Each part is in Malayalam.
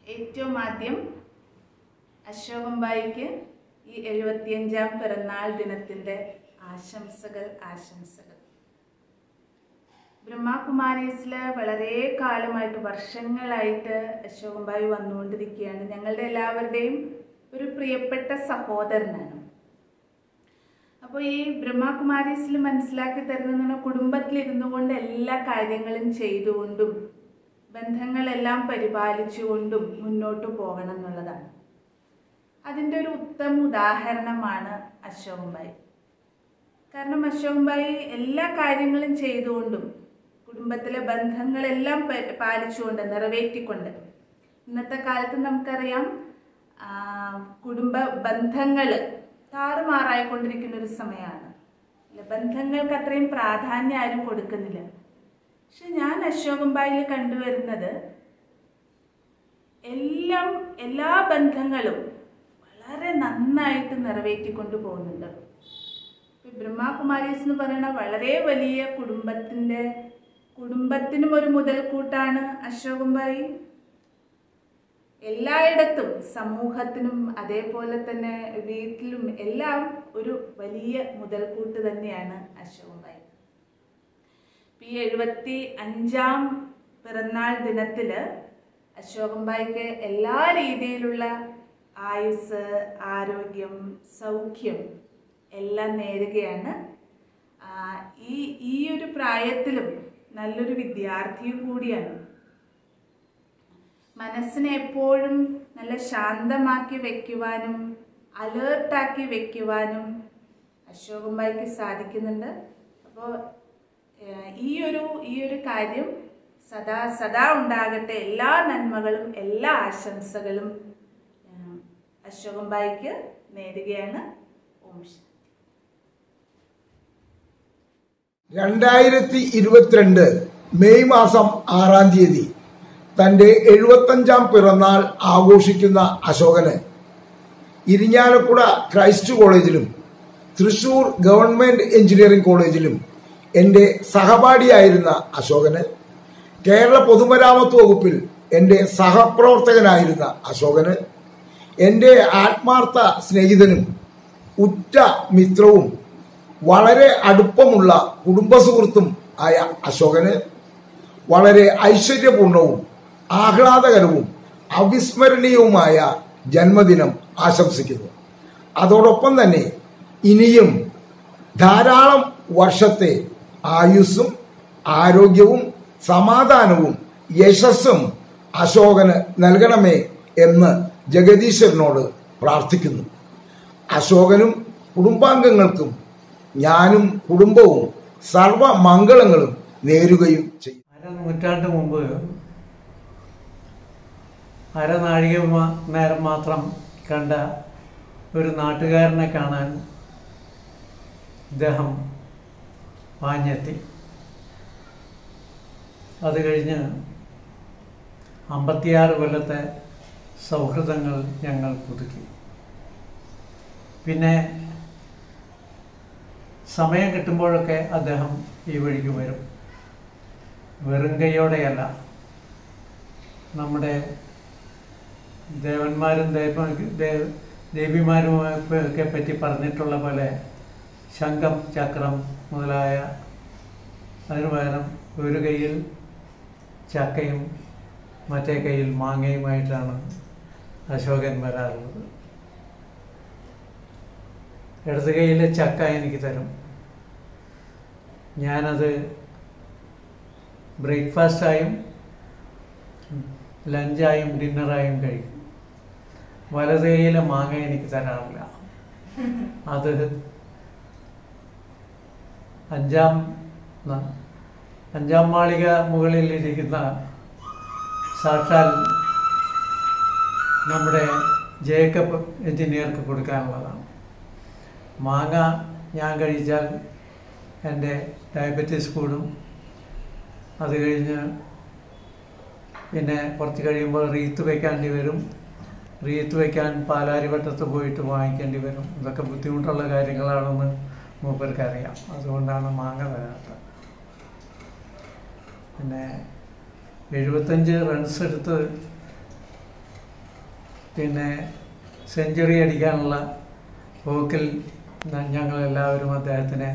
ഏറ്റവും ആദ്യം അശോകംബായിക്ക് ഈ എഴുപത്തിയഞ്ചാം പിറന്നാൾ ദിനത്തിൻ്റെ ആശംസകൾ ആശംസകൾ ബ്രഹ്മകുമാരീസിൽ വളരെ കാലമായിട്ട് വർഷങ്ങളായിട്ട് അശോകംബായി വന്നുകൊണ്ടിരിക്കുകയാണ് ഞങ്ങളുടെ എല്ലാവരുടെയും ഒരു പ്രിയപ്പെട്ട സഹോദരനാണ് അപ്പോൾ ഈ ബ്രഹ്മകുമാരീസിൽ മനസ്സിലാക്കി തരുന്ന കുടുംബത്തിലിരുന്നു കൊണ്ട് എല്ലാ കാര്യങ്ങളും ചെയ്തുകൊണ്ടും ബന്ധങ്ങളെല്ലാം പരിപാലിച്ചുകൊണ്ടും മുന്നോട്ട് പോകണം എന്നുള്ളതാണ് അതിൻ്റെ ഒരു ഉത്തമ ഉദാഹരണമാണ് അശോകംബായി കാരണം അശോകംബായി എല്ലാ കാര്യങ്ങളും ചെയ്തുകൊണ്ടും കുടുംബത്തിലെ ബന്ധങ്ങളെല്ലാം പ- പാലിച്ചുകൊണ്ട് നിറവേറ്റിക്കൊണ്ട് ഇന്നത്തെ കാലത്ത് നമുക്കറിയാം ആ, കുടുംബ ബന്ധങ്ങൾ താറുമാറായിക്കൊണ്ടിരിക്കുന്ന ഒരു സമയമാണ് അല്ല, ബന്ധങ്ങൾക്ക് അത്രയും പ്രാധാന്യം ആരും കൊടുക്കുന്നില്ല പക്ഷെ ഞാൻ അശോകംബായിൽ കണ്ടുവരുന്നത് എല്ലാം എല്ലാ ബന്ധങ്ങളും വളരെ നന്നായിട്ട് നിറവേറ്റിക്കൊണ്ട് പോകുന്നുണ്ട് ഇപ്പൊ ബ്രഹ്മകുമാരീസ് എന്ന് പറയുന്ന വളരെ വലിയ കുടുംബത്തിൻ്റെ കുടുംബത്തിനും ഒരു മുതൽക്കൂട്ടാണ് അശോകംബായി എല്ലായിടത്തും സമൂഹത്തിനും അതേപോലെ തന്നെ വീട്ടിലും എല്ലാം ഒരു വലിയ മുതൽക്കൂട്ട് തന്നെയാണ് അശോകംബായി ഈ എഴുപത്തി അഞ്ചാം പിറന്നാൾ ദിനത്തില് അശോകംബായിക്ക് എല്ലാ രീതിയിലുള്ള ആയുസ് ആരോഗ്യം സൗഖ്യം എല്ലാം നേരുകയാണ് ആ, ഈ ഈ ഒരു പ്രായത്തിലും നല്ലൊരു വിദ്യാർത്ഥിയും കൂടിയാണ് മനസ്സിനെ എപ്പോഴും നല്ല ശാന്തമാക്കി വെക്കുവാനും അലേർട്ടാക്കി വെക്കുവാനും അശോകംബായിക്ക് സാധിക്കുന്നുണ്ട് അപ്പോൾ ഈ ഒരു ഈ ഒരു കാര്യം സദാ സദാ ഉണ്ടാകട്ടെ എല്ലാ നന്മകളും എല്ലാ ആശംസകളും ഏഹ്, അശോകംബായിക്ക് നേരുകയാണ് ഓം ശാന്തി രണ്ടായിരത്തി ഇരുപത്തിരണ്ട് മെയ് മാസം ആറാം തീയതി തന്റെ എഴുപത്തഞ്ചാം പിറന്നാൾ ആഘോഷിക്കുന്ന അശോകന് ഇരിഞ്ഞാലക്കുട ക്രൈസ്റ്റ് കോളേജിലും തൃശൂർ ഗവൺമെന്റ് എഞ്ചിനീയറിംഗ് കോളേജിലും എന്റെ സഹപാഠിയായിരുന്ന അശോകന് കേരള പൊതുമരാമത്ത് വകുപ്പിൽ എന്റെ സഹപ്രവർത്തകനായിരുന്ന അശോകന് എന്റെ ആത്മാർത്ഥ സ്നേഹിതനും ഉറ്റ മിത്രവും വളരെ അടുപ്പമുള്ള കുടുംബസുഹൃത്തും ആയ അശോകന് വളരെ ഐശ്വര്യപൂർണവും ആഹ്ലാദകരവും അവിസ്മരണീയവുമായ ജന്മദിനം ആശംസിക്കുന്നു അതോടൊപ്പം തന്നെ ഇനിയും ധാരാളം വർഷത്തെ ആയുസ്സും ആരോഗ്യവും സമാധാനവും യശസ്സും അശോകന് നൽകണമേ എന്ന് ജഗദീശ്വരനോട് പ്രാർത്ഥിക്കുന്നു അശോകനും കുടുംബാംഗങ്ങൾക്കും ഞാനും കുടുംബവും സർവമംഗളങ്ങളും നേരുകയും ചെയ്യും അര നൂറ്റാണ്ട് മുമ്പ് അരനാഴിക മ- നേരം മാത്രം കണ്ട ഒരു നാട്ടുകാരനെ കാണാൻ ഇദ്ദേഹം പാഞ്ഞെത്തി അത് കഴിഞ്ഞ് അമ്പത്തിയാറ് കൊല്ലത്തെ സൗഹൃദങ്ങൾ ഞങ്ങൾ പുതുക്കി പിന്നെ സമയം കിട്ടുമ്പോഴൊക്കെ അദ്ദേഹം ഈ വഴിക്ക് വരും വെറും കൈയോടെയല്ല നമ്മുടെ ദേവന്മാരും ദേവ ദേ- ദേവിമാരുമൊക്കെ പറ്റി പറഞ്ഞിട്ടുള്ള പോലെ ശംഖം ചക്രം മുതലായ അതിനു പകരം ഒരു കയ്യിൽ ചക്കയും മറ്റേ കയ്യിൽ മാങ്ങയുമായിട്ടാണ് അശോകൻ വരാറുള്ളത് ഇടത് കയ്യിലെ ചക്ക എനിക്ക് തരും ഞാനത് ബ്രേക്ക്ഫാസ്റ്റായും ലഞ്ചായും ഡിന്നറായും കഴിക്കും വലത് കൈയിലെ മാങ്ങ എനിക്ക് തരാറില്ല അത് അഞ്ചാം ന- അഞ്ചാം മാളിക മുകളിൽ ഇരിക്കുന്ന സാക്ഷാൽ നമ്മുടെ ജേക്കബ് എഞ്ചിനീയർക്ക് കൊടുക്കാനുള്ളതാണ് മാങ്ങ ഞാൻ കഴിച്ചാൽ എൻ്റെ ഡയബറ്റീസ് കൂടും അത് കഴിഞ്ഞ് പിന്നെ കുറച്ച് കഴിയുമ്പോൾ റീത്ത് വെക്കേണ്ടി വരും റീത്ത് വെക്കാൻ പാലാരിവട്ടത്ത് പോയിട്ട് വാങ്ങിക്കേണ്ടി വരും ഇതൊക്കെ ബുദ്ധിമുട്ടുള്ള കാര്യങ്ങളാണെന്ന് മൂപ്പർക്ക് അറിയാം അതുകൊണ്ടാണ് മാങ്ങ തരാത്തത് പിന്നെ എഴുപത്തഞ്ച് റൺസ് എടുത്ത് പിന്നെ സെഞ്ചുറി അടിക്കാനുള്ള പോക്കിൽ ന- ഞങ്ങളെല്ലാവരും അദ്ദേഹത്തിനെ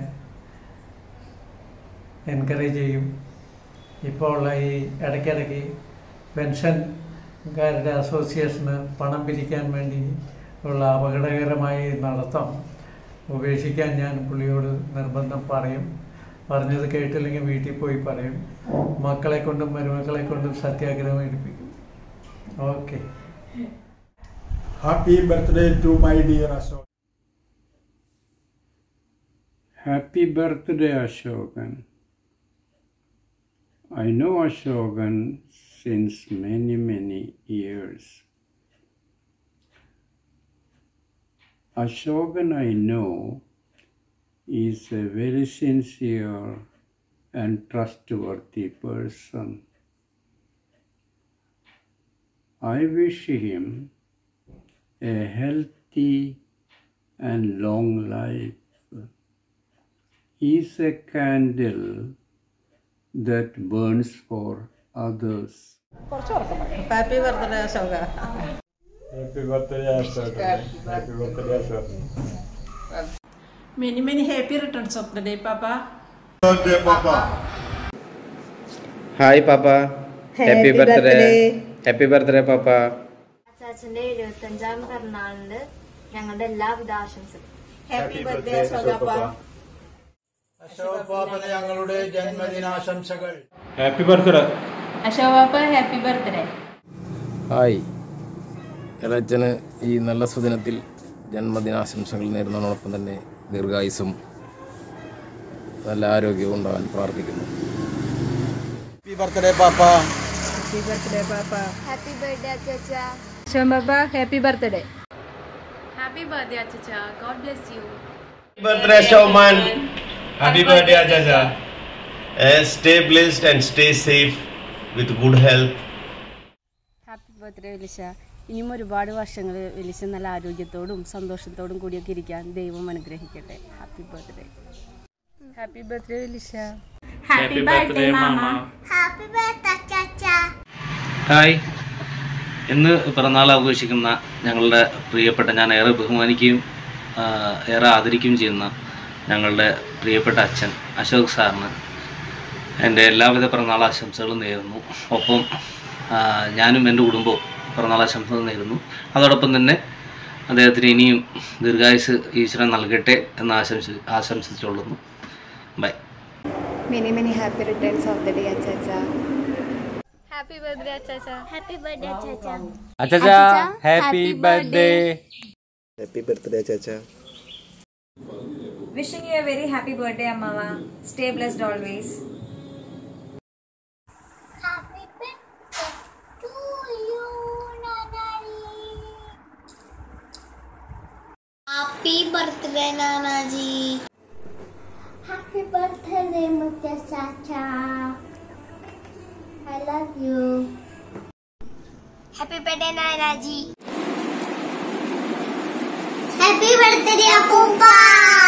എൻകറേജ് ചെയ്യും ഇപ്പോൾ ഉള്ള ഈ ഇടയ്ക്കിടയ്ക്ക് പെൻഷൻകാരുടെ അസോസിയേഷന് പണം പിരിക്കാൻ വേണ്ടി ഉള്ള അപകടകരമായ ഈ നടത്തം ഉപേക്ഷിക്കാൻ ഞാൻ പുള്ളിയോട് നിർബന്ധം പറയും പറഞ്ഞത് കേട്ടില്ലെങ്കിൽ വീട്ടിൽ പോയി പറയും മക്കളെ കൊണ്ടും മരുമക്കളെ കൊണ്ടും സത്യാഗ്രഹം എടുപ്പിക്കും okay Happy birthday to my dear Ashok. Happy birthday, Ashokan. I know Ashokan since many, many years. Ashokan, I know, is a very sincere and trustworthy person. I wish him a healthy and long life. He's a candle that burns for others. Happy birthday Ashoka Happy birthday Ashok. Happy birthday Ashok. Many many happy returns of the day പാപ്പ ഹായ് പാപ്പ ഹാപ്പി ബർത്ത്ഡേ ഹാപ്പി ബർത്ത്ഡേ പാപ്പ ചാച്ചന്റെ എഴുപത്തഞ്ചാം പിറന്നാളിന് ഞങ്ങളുടെ എല്ലാവിധ ആശംസകളും ഹാപ്പി ബർത്ത്ഡേ അശോക ഞങ്ങളുടെ ജന്മദിനാശംസകൾ Happy birthday. Ashoka happy birthday hi ഇളച്ചന് ഈ നല്ല സുദിനത്തിൽ ജന്മദിനാശംസകൾ നേരുന്നതോടൊപ്പം തന്നെ ദീർഘായുസും നല്ല ആരോഗ്യവും ഉണ്ടാകാൻ പ്രാർത്ഥിക്കുന്നു ഹാപ്പി ബർത്ത്ഡേ പാപ്പ ഹാപ്പി ബർത്ത്ഡേ പാപ്പ ഹാപ്പി ബർത്ത്ഡേ അച്ചാച്ച Shobha happy birthday happy birthday അച്ചാച്ച God bless you birthday, Showman. Happy birthday Ajaja. Uh, stay blessed and stay safe with good health. Happy birthday വിലിശ ഇനിയും ഒരുപാട് വർഷങ്ങൾ വിലിശ നല്ല ആരോഗ്യത്തോടും സന്തോഷത്തോടും കൂടിയൊക്കെ ഇരിക്കാൻ ദൈവം അനുഗ്രഹിക്കട്ടെ ഹാപ്പി ബർത്ത്ഡേ ഹാപ്പി ബർത്ത്ഡേ വിലിശ ഹാപ്പി ബർത്ത്ഡേ മാമ ഹാപ്പി ബർത്ത്ഡേ അച്ചാച്ച ഹായ് ഇന്ന് പിറന്നാൾ ആഘോഷിക്കുന്ന ഞങ്ങളുടെ പ്രിയപ്പെട്ട ഞാൻ ഏറെ ബഹുമാനിക്കുകയും ആ, ഏറെ ആദരിക്കുകയും ചെയ്യുന്ന ഞങ്ങളുടെ പ്രിയപ്പെട്ട അച്ഛൻ അശോക് സാറിന് എൻ്റെ എല്ലാവിധ പിറന്നാൾ ആശംസകളും നേരുന്നു ഒപ്പം ആ, ഞാനും എൻ്റെ കുടുംബവും പിറന്നാൾ ആശംസകൾ നേരുന്നു അതോടൊപ്പം തന്നെ അദ്ദേഹത്തിന് ഇനിയും ദീർഘായുസ് ഈശ്വരൻ നൽകട്ടെ എന്ന് ആശംസി ആശംസിച്ചുകൊള്ളുന്നു bye many many happy returns of the day അച്ചാച്ച ഹാപ്പി ബർത്ത്ഡേ അച്ചാച്ച ഹാപ്പി ബർത്ത്ഡേ അച്ചാച്ച അച്ചാ happy birthday Happy birthday, Chacha. Wishing you a very happy birthday അമ്മാവ stay blessed always happy birthday നാനാജി ഹാപ്പി ബർത്ത്ഡേ മുത്ത ചാച്ച I love you happy birthday നാനാജി ഹാപ്പി ബർത്ത്ഡേ അപ്പൂപ്പ